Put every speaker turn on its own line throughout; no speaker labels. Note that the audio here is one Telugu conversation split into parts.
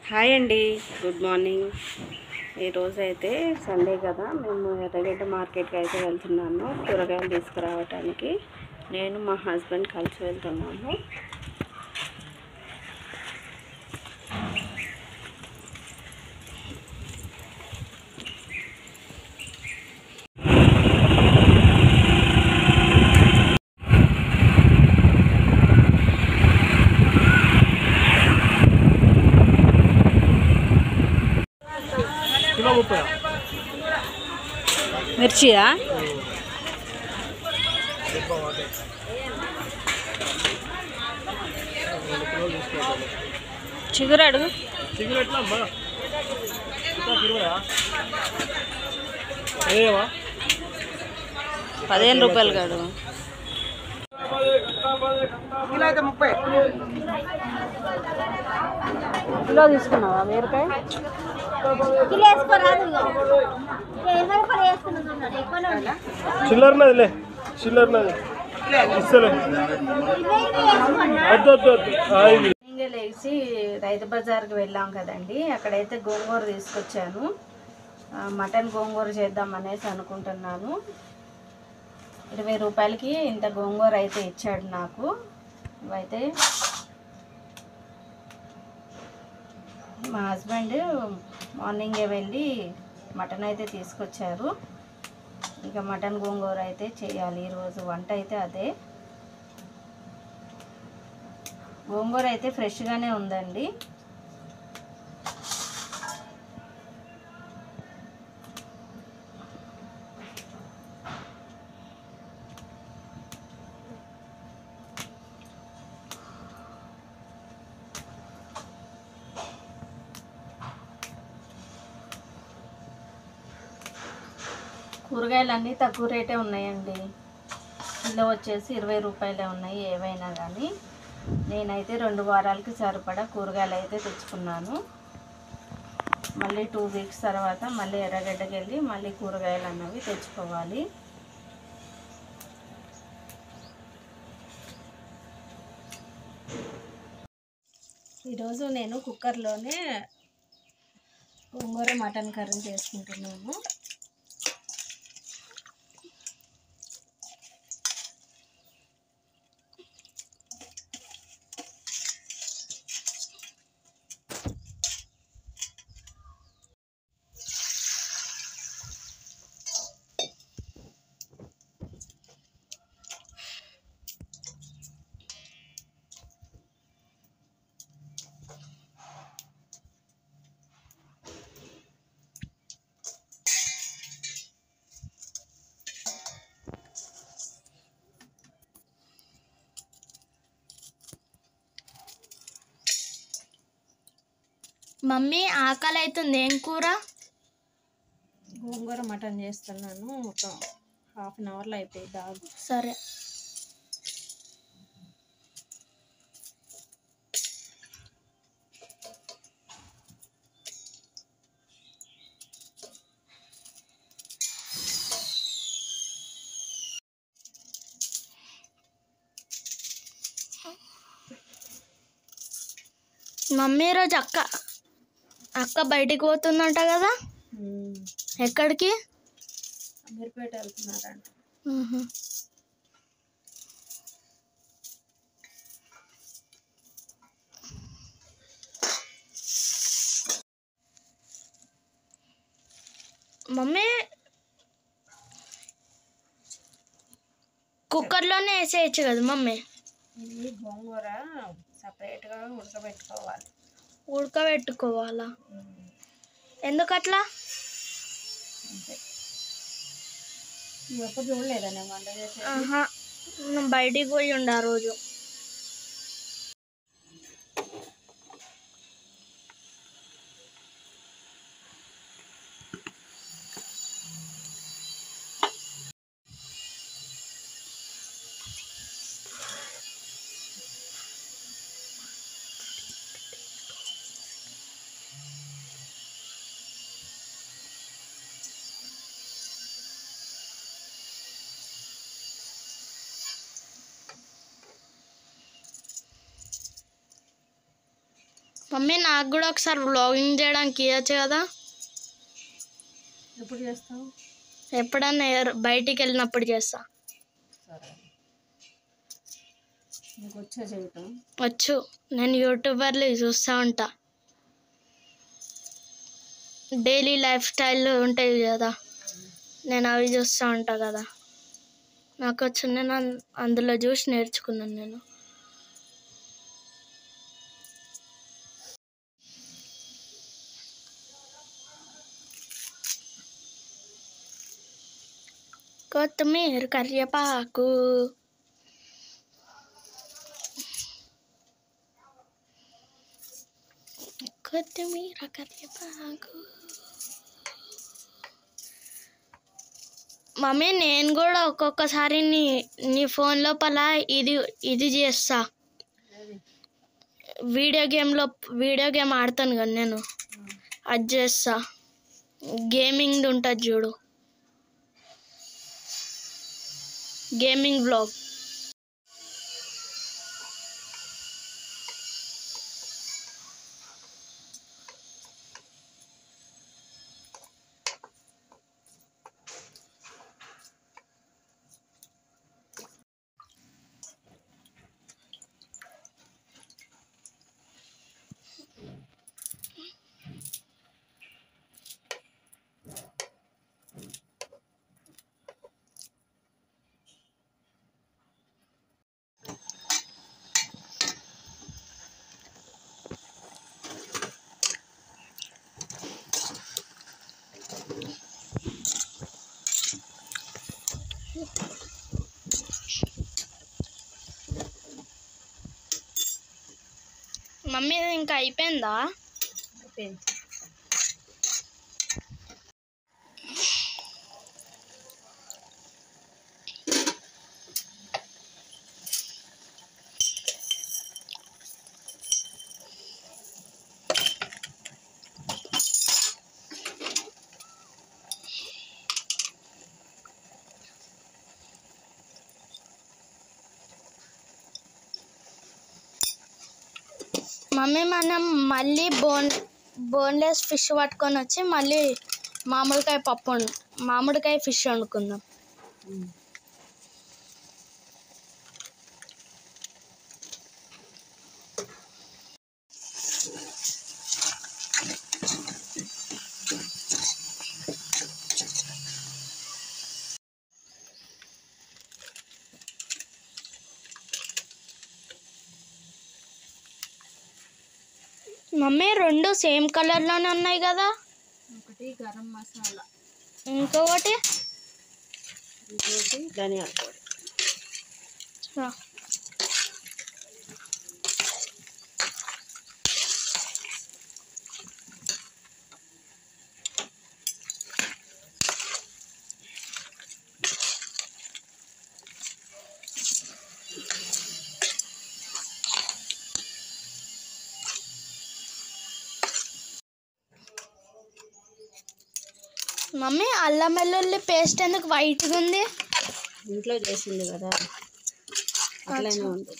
హాయ్ అండి గుడ్ మార్నింగ్ ఈరోజు అయితే సండే కదా మేము ఎర్రగడ్డ మార్కెట్కి అయితే వెళ్తున్నాము కూరగాయలు తీసుకురావడానికి నేను మా హస్బెండ్ కలిసి వెళ్తున్నాము
కిలో ముప్పై
మిర్చియా చిగురు అడుగు
చికెన్ ఎట్లా అమ్మా ఇంకా ఇరవయా అదేవా
పదిహేను రూపాయలు కాదు
కిలో అయితే ముప్పై
కిలో తీసుకున్నావా బీరకాయ
కిలో వేసుకోరాదు ఇగో. ఇరవై రూపాయలు వేసుకున్నాం చూడండి, ఎక్కువనే ఉంది.
చిల్లరనదిలే చిల్లరనది ఇస్తలే
ఇరవైకి వేసుకోండి.
వద్దు వద్దు వద్దు ఆ, ఇది
మార్నింగే లేచి రైతు బజార్కి వెళ్ళాం కదండి అక్కడైతే గోంగూర తీసుకొచ్చాను ఆ, మటన్ గోంగూర చేద్దాం అనేసి అనుకుంటున్నాను ఇరవై రూపాయలకి ఇంత గోంగూర అయితే ఇచ్చాడు నాకు ఇవైతే మా హస్బెండ్ మార్నింగే వెళ్ళి మటన్ అయితే తీసుకొచ్చారు ఇక మటన్ గోంగూర అయితే చేయాలి ఈరోజు వంట అయితే అదే గోంగూర అయితే ఫ్రెష్గానే ఉందండి కూరగాయలు అన్నీ తక్కువ రేటే ఉన్నాయండి కిలో వచ్చేసి ఇరవై రూపాయలే ఉన్నాయి ఏవైనా కానీ నేనైతే రెండు వారాలకి సరిపడా కూరగాయలు అయితే తెచ్చుకున్నాను మళ్ళీ టూ వీక్స్ తర్వాత మళ్ళీ ఎర్రగడ్డకి వెళ్ళి మళ్ళీ కూరగాయలు అన్నవి తెచ్చుకోవాలి ఈరోజు నేను కుక్కర్లోనే గోంగూర మటన్ కర్రీ చేసుకుంటున్నాను
మమ్మీ ఆకలి అవుతుంది ఏం కూర
గోంగూర మటన్ చేస్తున్నాను ఒక హాఫ్ అన్ అవర్లో అయిపోయింది ఆగు
సరే మమ్మీ ఈరోజు అక్క అక్క బయటికి పోతుందంట కదా ఎక్కడికి
అమీర్పేట వెళ్తున్నారంట
మమ్మీ కుక్కర్లోనే వేసేయచ్చు కదా మమ్మీ
ఇది గోంగూర సపరేట్గా ఉడకబెట్టుకోవాలి
ఉడకబెట్టుకోవాలా ఎందుకట్లా
అంతే నువ్వు ఎప్పుడు చూడలేదా నేను వంట చేసే
ఆహా నేను బయటికి పోయి ఉండే ఆ రోజు
మమ్మీ నాకు కూడా ఒకసారి వ్లాగింగ్ చేయడానికి ఇవ్వచ్చు కదా
ఎప్పుడు చేస్తావు
ఎప్పుడన్నా ఎర్- బయటికి వెళ్ళినప్పుడు చేస్తా
సరే నీకు వచ్చే చేయటం
వచ్చు నేను యూట్యూబర్లు చూస్తూ ఉంటా డైలీ లైఫ్ స్టైల్ ఉంటాయి కదా నేను అవి చూస్తూ ఉంటా కదా నాకు వచ్చు నేను అన్- అందులో చూసి నేర్చుకున్నాను నేను కొత్తిమీర కరివేపాకు కొత్తిమీర కరివేపాకు మమ్మీ నేను కూడా ఒక్కొక్కసారి నీ నీ ఫోన్ లోపల ఇది ఇది చేస్తా వీడియో గేమ్లో వీడియో గేమ్ ఆడతాను కదా నేను అది చేస్తా గేమింగ్ ఉంటుంది చూడు గేమింగ్ బ్లాగ్ మమ్మీ ఇది ఇంకా అయిపోయిందా
అయిపోయింది
మమ్మీ మనం మళ్ళీ బోన్ బోన్లెస్ ఫిష్ పట్టుకొని వచ్చి మళ్ళీ మామిడికాయ పప్పు వండు మామిడికాయ ఫిష్ వండుకుందాం మమ్మీ రెండు సేమ్ కలర్లోనే ఉన్నాయి కదా
ఒకటి గరం మసాలా
ఇంకొకటి
ఇంకోటి ధనియాల పొడి
రా. మమ్మీ అల్లం వెల్లుల్లి పేస్ట్ ఎందుకు వైట్గా ఉంది
ఇంట్లో చేసింది కదా అట్లనే ఉంది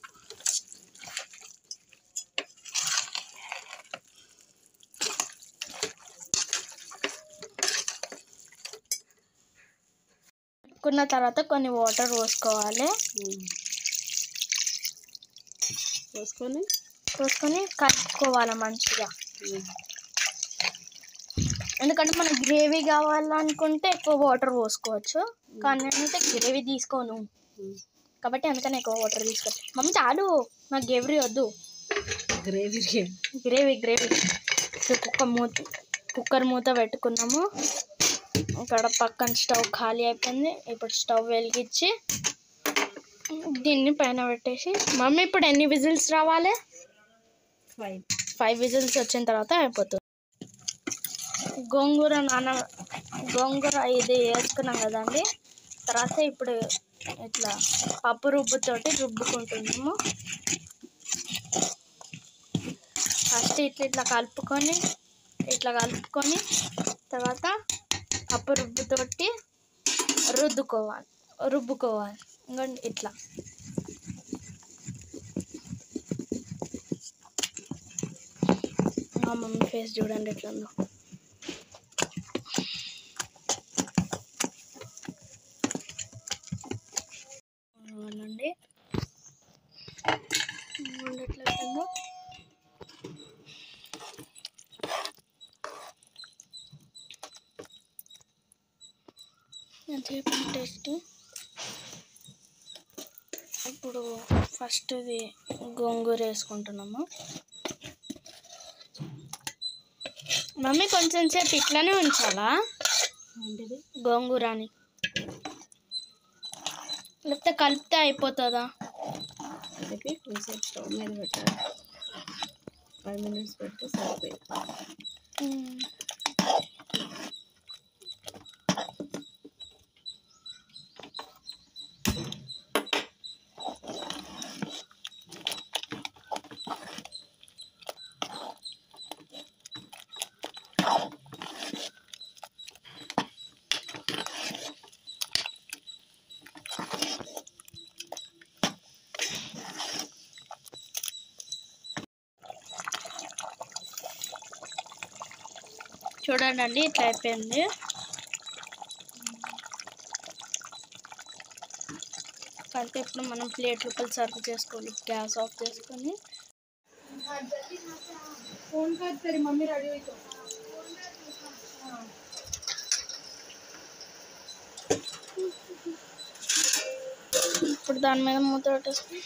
పెట్టుకున్న తర్వాత కొన్ని వాటర్ పోసుకోవాలి
పోసుకొని
పోసుకొని కలుపుకోవాలి మంచిగా ఎందుకంటే మనకు గ్రేవీ కావాలనుకుంటే ఎక్కువ వాటర్ పోసుకోవచ్చు కానీ నేనైతే గ్రేవీ తీసుకోను కాబట్టి అందుకని ఎక్కువ వాటర్ తీసుకోవాలి మమ్మీ చాలు నాకు గ్రేవీ వద్దు
గ్రేవీ
గ్రేవీ గ్రేవీ కుక్కర్ మూత కుక్కర్ మూత పెట్టుకున్నాము ఇక్కడ పక్కన స్టవ్ ఖాళీ అయిపోయింది ఇప్పుడు స్టవ్ వెలిగించి దీన్ని పైన పెట్టేసి మమ్మీ ఇప్పుడు ఎన్ని విజిల్స్ రావాలి
ఫైవ్
ఫైవ్ విజిల్స్ వచ్చిన తర్వాత అయిపోతుంది గోంగూర నాన గోంగూర ఇది వేసుకున్నాం కదండి తర్వాత ఇప్పుడు ఇట్లా పప్పు రుబ్బుతోటి రుబ్బుకుంటున్నాము ఫస్ట్ ఇట్లా ఇట్లా కలుపుకొని ఇట్లా కలుపుకొని తర్వాత పప్పు రుబ్బుతోటి రుద్దుకోవాలి రుబ్బుకోవాలి ఇంకోటి ఇట్లా మా మమ్మీ ఫేస్ చూడండి ఎట్లా ఉందో అవునండి చూడండి ఎట్లా ఉందో ఎంతసేపు టేస్ట్ ఇప్పుడు ఫస్ట్ ఇది గోంగూర వేసుకుంటున్నాము మమ్మీ కొంచెం సేపు ఇట్లానే ఉంచాలా
ఏంటిది
గోంగూరని లేకపోతే కలిపితే అయిపోతుందా
కలిపి కొంచెం స్టవ్ మీద పెట్టాలి ఫైవ్ మినిట్స్ పెడితే సరిపోయింది
మ్మ్. చూడండి ఇట్లా అయిపోయింది అంటే ఇప్పుడు మనం ప్లేట్ లోపల సర్వ్ చేసుకోవాలి గ్యాస్ ఆఫ్ చేసుకొని ఇప్పుడు దాని మీద మూత పెట్టేసుకుని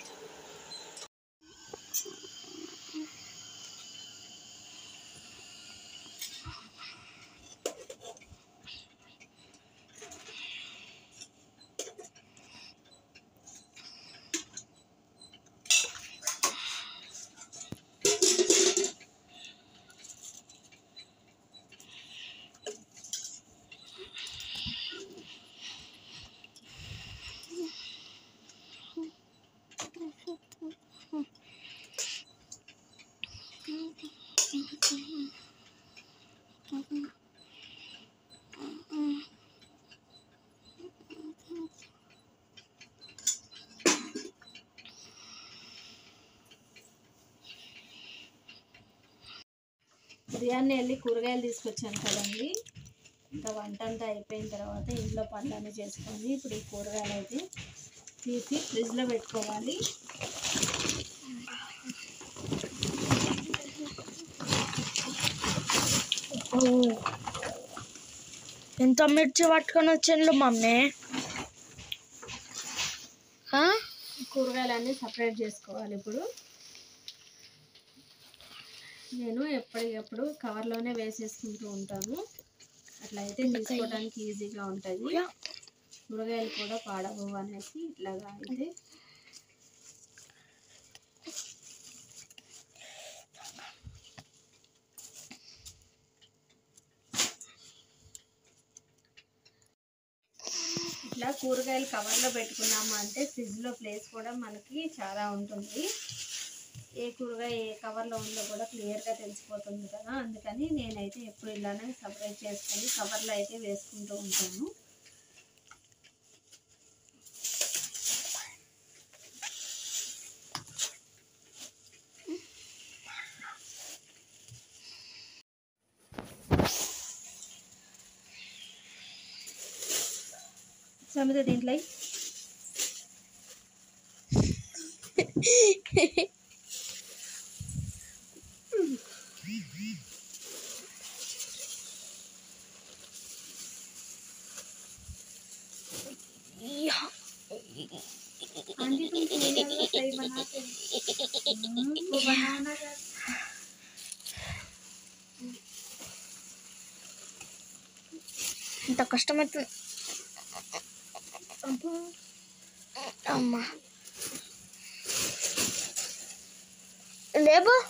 బిర్యానీ వెళ్ళి కూరగాయలు తీసుకొచ్చాను కదండి ఇంకా వంట అంతా అయిపోయిన తర్వాత ఇంట్లో పనులన్నీ చేసుకొని ఇప్పుడు ఈ కూరగాయలు అయితే తీసి ఫ్రిడ్జ్లో పెట్టుకోవాలి
ఎంత మిర్చి పట్టుకొని వచ్చిండ్రు మమ్మీ ఆ?
కూరగాయలన్నీ సపరేట్ చేసుకోవాలి ఇప్పుడు నేను ఎప్పటికప్పుడు కవర్లోనే వేసేసుకుంటూ ఉంటాను అట్లా అయితే తీసుకోవడానికి ఈజీగా ఉంటుంది కూరగాయలు కూడా పాడవు అనేసి ఇట్లాగా అయితే ఇట్లా కూరగాయలు కవర్లో పెట్టుకున్నాము అంటే ఫ్రిడ్జ్లో ప్లేస్ కూడా మనకి చాలా ఉంటుంది ఏ కూరగాయ ఏ కవర్లో ఉందో కూడా క్లియర్గా తెలిసిపోతుంది కదా అందుకని నేనైతే ఎప్పుడు ఇలానే సపరేట్ చేసుకొని కవర్లో అయితే వేసుకుంటూ ఉంటాను సమిత దీంట్లో ఎయ్. आंटी तुम केरला सही बनाते हो हम्म, वो बनाना का
ఇంత కష్టమవుతుంది అబ్బా. అమ్మా లేబో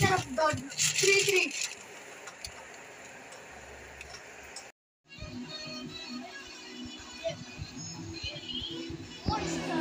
Monster.